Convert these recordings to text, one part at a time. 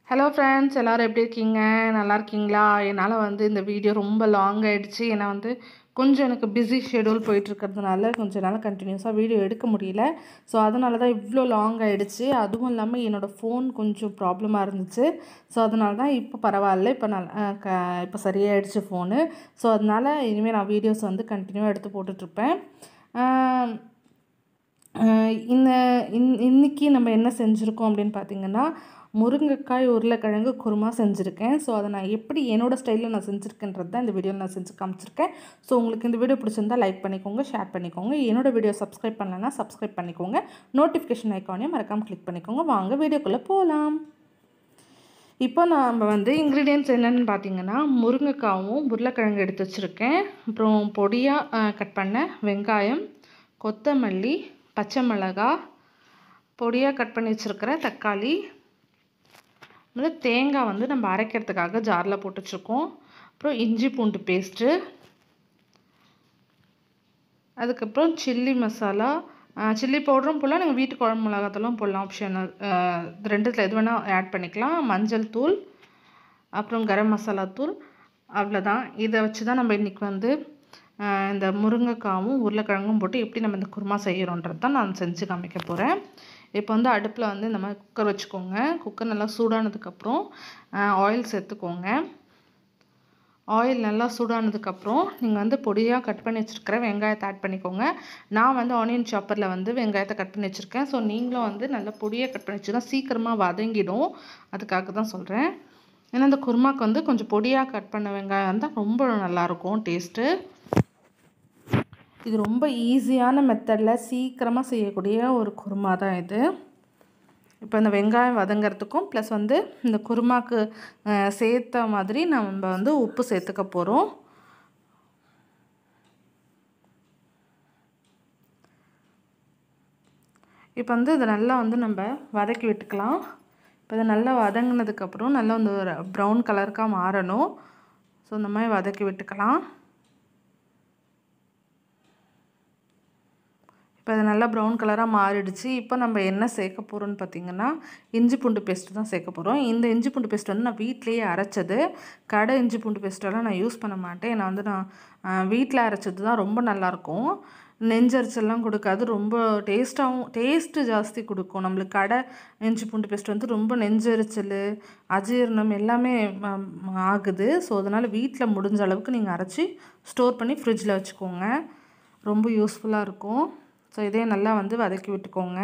hello friends எல்லோரும் எப்படி இருக்கீங்க நல்லா இருக்கீங்களா என்னால் வந்து இந்த வீடியோ ரொம்ப லாங் ஆகிடுச்சு ஏன்னா வந்து கொஞ்சம் எனக்கு பிஸி ஷெடியூல் போயிட்டுருக்கிறதுனால கொஞ்சம் நாள் கண்டினியூஸாக வீடியோ எடுக்க முடியல ஸோ அதனால தான் இவ்வளோ லாங் ஆகிடுச்சு அதுவும் இல்லாமல் என்னோடய ஃபோன் கொஞ்சம் ப்ராப்ளமாக இருந்துச்சு ஸோ அதனால தான் இப்போ பரவாயில்ல இப்போ நல்லா க இப்போ சரியாயிடுச்சு ஃபோனு ஸோ அதனால் இனிமேல் நான் வீடியோஸ் வந்து கண்டினியூவாக எடுத்து போட்டுட்ருப்பேன் இந்த இன் இன்றைக்கி நம்ம என்ன செஞ்சுருக்கோம் அப்படின்னு பார்த்தீங்கன்னா முருங்கைக்காய் உருளைக்கிழங்கு குருமா செஞ்சுருக்கேன் ஸோ அதை நான் எப்படி என்னோடய ஸ்டைலில் நான் செஞ்சுருக்கேன்றது தான் இந்த வீடியோவில் நான் செஞ்சு காமிச்சிருக்கேன் ஸோ உங்களுக்கு இந்த வீடியோ பிடிச்சிருந்தா லைக் பண்ணிக்கோங்க ஷேர் பண்ணிக்கோங்க என்னோடய வீடியோ சப்ஸ்கிரைப் பண்ணலன்னா சப்ஸ்கிரைப் பண்ணிக்கோங்க நோட்டிஃபிகேஷன் ஐக்கானையும் மறக்காமல் கிளிக் பண்ணிக்கோங்க வாங்க வீடியோக்குள்ளே போகலாம் இப்போ நம்ம வந்து இன்க்ரீடியன்ட்ஸ் என்னென்னு பார்த்தீங்கன்னா முருங்கைக்காவும் உருளைக்கிழங்கு எடுத்து வச்சுருக்கேன் அப்புறம் பொடியாக கட் பண்ண வெங்காயம் கொத்தமல்லி பச்சை மிளகா பொடியாக கட் பண்ணி வச்சுருக்கிற தக்காளி வந்து தேங்காய் வந்து நம்ம அரைக்கிறதுக்காக ஜாரில் போட்டு வச்சுருக்கோம் அப்புறம் இஞ்சி பூண்டு பேஸ்ட்டு அதுக்கப்புறம் சில்லி மசாலா சில்லி பவுடரும் போடலாம் நீங்கள் வீட்டு குழம்பு மிளகாத்தூளும் போடலாம் ஆப்ஷனல் ரெண்டுத்தில் எது வேணால் ஆட் பண்ணிக்கலாம் மஞ்சள் தூள் அப்புறம் கரம் மசாலா தூள் அவ்வளோதான் இதை வச்சு தான் நம்ம இன்றைக்கி வந்து இந்த முருங்கைக்காவும் உருளைக்கிழங்கும் போட்டு எப்படி நம்ம இந்த குருமா செய்கிறோன்றது தான் நான் செஞ்சு காமிக்க போகிறேன் இப்போ வந்து அடுப்பில் வந்து இந்த மாதிரி குக்கர் வச்சுக்கோங்க குக்கர் நல்லா சூடானதுக்கப்புறம் ஆயில் சேர்த்துக்கோங்க ஆயில் நல்லா சூடானதுக்கப்புறம் நீங்கள் வந்து பொடியாக கட் பண்ணி வச்சுருக்கிற வெங்காயத்தை ஆட் பண்ணிக்கோங்க நான் வந்து ஆனியன் சாப்பரில் வந்து வெங்காயத்தை கட் பண்ணி வச்சுருக்கேன் ஸோ நீங்களும் வந்து நல்லா பொடியாக கட் பண்ணி வச்சுருந்தா சீக்கிரமாக வதங்கிடும் அதுக்காக தான் சொல்கிறேன் ஏன்னா இந்த குருமாக்கு வந்து கொஞ்சம் பொடியாக கட் பண்ண வெங்காயம் தான் ரொம்ப நல்லாயிருக்கும் டேஸ்ட்டு இது ரொம்ப ஈஸியான மெத்தடில் சீக்கிரமாக செய்யக்கூடிய ஒரு குருமா தான் இது இப்போ இந்த வெங்காயம் வதங்கிறதுக்கும் ப்ளஸ் வந்து இந்த குருமாக்கு சேர்த்த மாதிரி நம்ம வந்து உப்பு சேர்த்துக்க போகிறோம் இப்போ வந்து இதை நல்லா வந்து நம்ம வதக்கி விட்டுக்கலாம் இப்போ இதை நல்லா வதங்கினதுக்கப்புறம் நல்லா வந்து ஒரு ப்ரௌன் கலருக்காக மாறணும் ஸோ இந்த மாதிரி வதக்கி விட்டுக்கலாம் இப்போ அது நல்லா ப்ரௌன் கலராக மாறிடுச்சு இப்போ நம்ம என்ன சேர்க்க போகிறோம்னு பார்த்திங்கன்னா இஞ்சி பூண்டு பேஸ்ட்டு தான் சேர்க்க போகிறோம் இந்த இஞ்சி பூண்டு பேஸ்ட் வந்து நான் வீட்லேயே அரைச்சது கடை இஞ்சி பூண்டு பேஸ்ட்டெல்லாம் நான் யூஸ் பண்ண மாட்டேன் நான் வந்து நான் வீட்டில் அரைச்சது தான் ரொம்ப நல்லாயிருக்கும் நெஞ்சரிச்சல்லாம் கொடுக்காது ரொம்ப டேஸ்ட்டாகவும் டேஸ்ட்டு ஜாஸ்தி கொடுக்கும் நம்மளுக்கு கடை இஞ்சி பூண்டு பேஸ்ட் வந்து ரொம்ப நெஞ்சரிச்சல் அஜீரணம் எல்லாமே ஆகுது ஸோ அதனால் வீட்டில் முடிஞ்ச அளவுக்கு நீங்கள் அரைச்சி ஸ்டோர் பண்ணி ஃப்ரிட்ஜில் வச்சுக்கோங்க ரொம்ப யூஸ்ஃபுல்லாக இருக்கும் ஸோ இதே நல்லா வந்து வதக்கி விட்டுக்கோங்க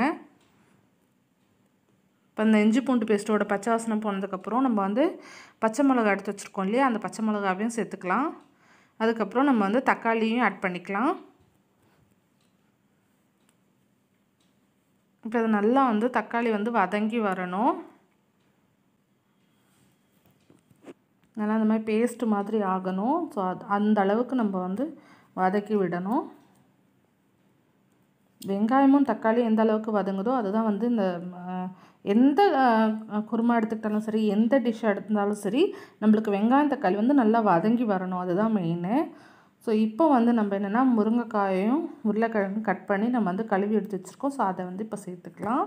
இப்போ இந்த இஞ்சி பூண்டு பேஸ்ட்டோட பச்சை வாசனை போனதுக்கப்புறம் நம்ம வந்து பச்சை மிளகா எடுத்து வச்சுருக்கோம் இல்லையா அந்த பச்சை மிளகாவையும் சேர்த்துக்கலாம் அதுக்கப்புறம் நம்ம வந்து தக்காளியும் ஆட் பண்ணிக்கலாம் இப்போ அது நல்லா வந்து தக்காளி வந்து வதங்கி வரணும் நல்லா அந்த மாதிரி பேஸ்ட்டு மாதிரி ஆகணும் ஸோ அது அந்த அளவுக்கு நம்ம வந்து வதக்கி விடணும் வெங்காயமும் தக்காளியும் எந்த அளவுக்கு வதங்குதோ அதுதான் வந்து இந்த எந்த குருமா எடுத்துக்கிட்டாலும் சரி எந்த டிஷ் எடுத்தாலும் சரி நம்மளுக்கு வெங்காயம் தக்காளி வந்து நல்லா வதங்கி வரணும் அதுதான் மெயினு ஸோ இப்போ வந்து நம்ம என்னென்னா முருங்கைக்காயையும் உருளைக்கிழங்கும் கட் பண்ணி நம்ம வந்து கழுவி எடுத்து வச்சுருக்கோம் ஸோ அதை வந்து இப்போ சேர்த்துக்கலாம்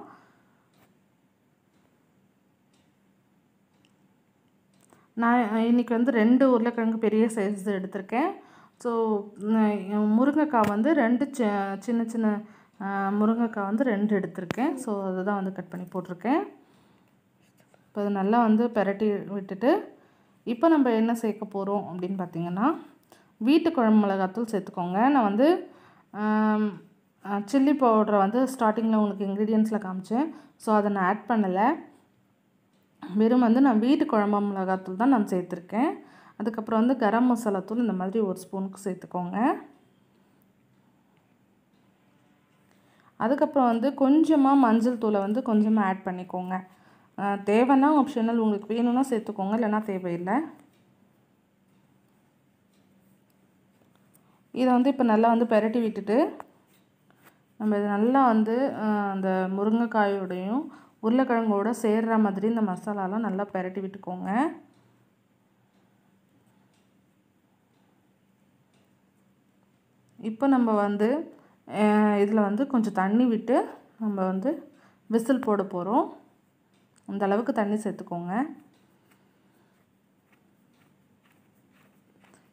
நான் இன்றைக்கி வந்து ரெண்டு உருளைக்கிழங்கு பெரிய சைஸ் எடுத்திருக்கேன் ஸோ முருங்கைக்காய் வந்து ரெண்டு சின்ன சின்ன முருங்கைக்காய் வந்து ரெண்டு எடுத்திருக்கேன் ஸோ அதை தான் வந்து கட் பண்ணி போட்டிருக்கேன் இப்போ அது நல்லா வந்து பெரட்டி விட்டுட்டு இப்போ நம்ம என்ன சேர்க்க போகிறோம் அப்படின்னு பார்த்திங்கன்னா வீட்டு குழம்பு மிளகாத்தூள் சேர்த்துக்கோங்க நான் வந்து சில்லி பவுடரை வந்து ஸ்டார்டிங்கில் உங்களுக்கு இன்க்ரீடியன்ஸில் காமிச்சேன் ஸோ அதை நான் ஆட் பண்ணலை வெறும் வந்து நான் வீட்டு குழம்பு மிளகாத்தூள் தான் நான் சேர்த்துருக்கேன் அதுக்கப்புறம் வந்து கரம் மசாலா தூள் இந்த மாதிரி ஒரு ஸ்பூனுக்கு சேர்த்துக்கோங்க அதுக்கப்புறம் வந்து கொஞ்சமாக மஞ்சள் தூளை வந்து கொஞ்சமாக ஆட் பண்ணிக்கோங்க தேவைன்னா ஆப்ஷனல் உங்களுக்கு வேணும்னா சேர்த்துக்கோங்க இல்லைன்னா தேவையில்லை இதை வந்து இப்போ நல்லா வந்து பெரட்டி விட்டுட்டு நம்ம இது நல்லா வந்து அந்த முருங்கைக்காயோடையும் உருளைக்கிழங்கோட சேர்கிற மாதிரி இந்த மசாலாலாம் நல்லா பெரட்டி விட்டுக்கோங்க இப்போ நம்ம வந்து இதில் வந்து கொஞ்சம் தண்ணி விட்டு நம்ம வந்து விசில் போட போகிறோம் அந்த அளவுக்கு தண்ணி சேர்த்துக்கோங்க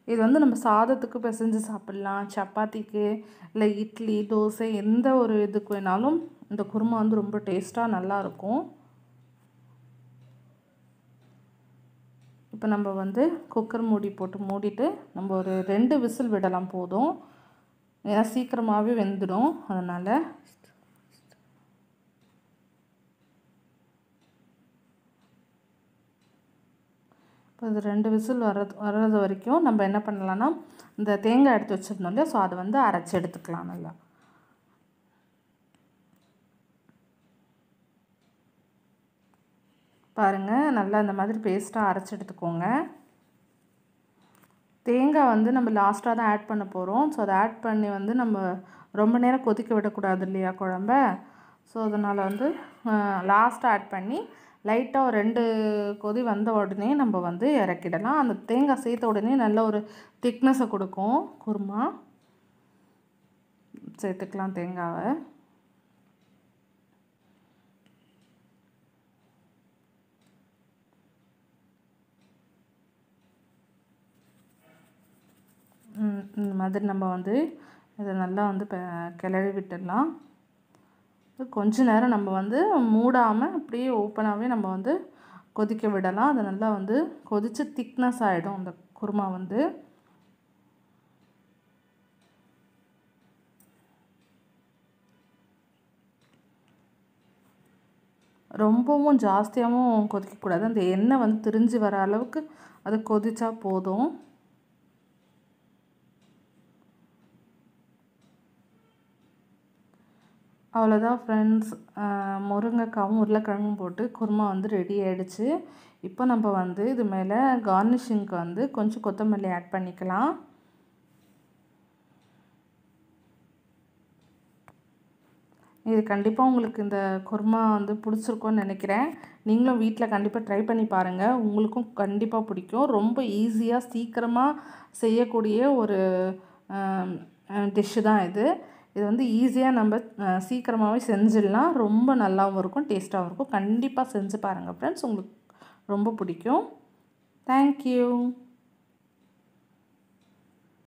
இது வந்து நம்ம சாதத்துக்கு பிசைஞ்சு சாப்பிட்லாம் சப்பாத்திக்கு இல்லை இட்லி தோசை எந்த ஒரு இதுக்கு வேணாலும் இந்த குருமா வந்து ரொம்ப டேஸ்ட்டாக நல்லாயிருக்கும் இப்போ நம்ம வந்து குக்கர் மூடி போட்டு மூடிட்டு நம்ம ஒரு ரெண்டு விசில் விடலாம் போதும் ஏன்னா சீக்கிரமாகவே வெந்துடும் அதனால் இப்போ இது ரெண்டு விசில் வர்றது வர்றது வரைக்கும் நம்ம என்ன பண்ணலான்னா இந்த தேங்காய் எடுத்து வச்சுருந்தோம் இல்லையா ஸோ அதை வந்து அரைச்சி எடுத்துக்கலாம் நல்லா பாருங்கள் நல்லா இந்த மாதிரி பேஸ்ட்டாக அரைச்சி எடுத்துக்கோங்க தேங்காய் வந்து நம்ம லாஸ்ட்டாக தான் ஆட் பண்ண போகிறோம் ஸோ அதை ஆட் பண்ணி வந்து நம்ம ரொம்ப நேரம் கொதிக்க விடக்கூடாது இல்லையா குழம்ப ஸோ அதனால் வந்து லாஸ்ட்டாக ஆட் பண்ணி லைட்டாக ஒரு ரெண்டு கொதி வந்த உடனே நம்ம வந்து இறக்கிடலாம் அந்த தேங்காய் சேர்த்த உடனே நல்ல ஒரு திக்னஸை கொடுக்கும் குருமா சேர்த்துக்கலாம் தேங்காவை இந்த மாதிரி நம்ம வந்து இதை நல்லா வந்து கிளறி விட்டுடலாம் கொஞ்ச நேரம் நம்ம வந்து மூடாமல் அப்படியே ஓப்பனாகவே நம்ம வந்து கொதிக்க விடலாம் அது நல்லா வந்து கொதித்து திக்னஸ் ஆகிடும் அந்த குருமா வந்து ரொம்பவும் ஜாஸ்தியாகவும் கொதிக்கக்கூடாது அந்த எண்ணெய் வந்து திரிஞ்சு வர அளவுக்கு அது கொதிச்சா போதும் அவ்வளோதான் ஃப்ரெண்ட்ஸ் முருங்கைக்காவும் உருளைக்கிழங்கும் போட்டு குருமா வந்து ரெடி ஆகிடுச்சு இப்போ நம்ம வந்து இது மேலே கார்னிஷிங்க்கு வந்து கொஞ்சம் கொத்தமல்லி ஆட் பண்ணிக்கலாம் இது கண்டிப்பாக உங்களுக்கு இந்த குருமா வந்து பிடிச்சிருக்கும்னு நினைக்கிறேன் நீங்களும் வீட்டில் கண்டிப்பாக ட்ரை பண்ணி பாருங்கள் உங்களுக்கும் கண்டிப்பாக பிடிக்கும் ரொம்ப ஈஸியாக சீக்கிரமாக செய்யக்கூடிய ஒரு டிஷ்ஷு தான் இது இது வந்து ஈஸியாக நம்ம சீக்கிரமாகவே செஞ்சிடலாம் ரொம்ப நல்லாவும் இருக்கும் டேஸ்ட்டாகவும் இருக்கும் கண்டிப்பாக செஞ்சு பாருங்கள் ஃப்ரெண்ட்ஸ் உங்களுக்கு ரொம்ப பிடிக்கும் தேங்க்யூ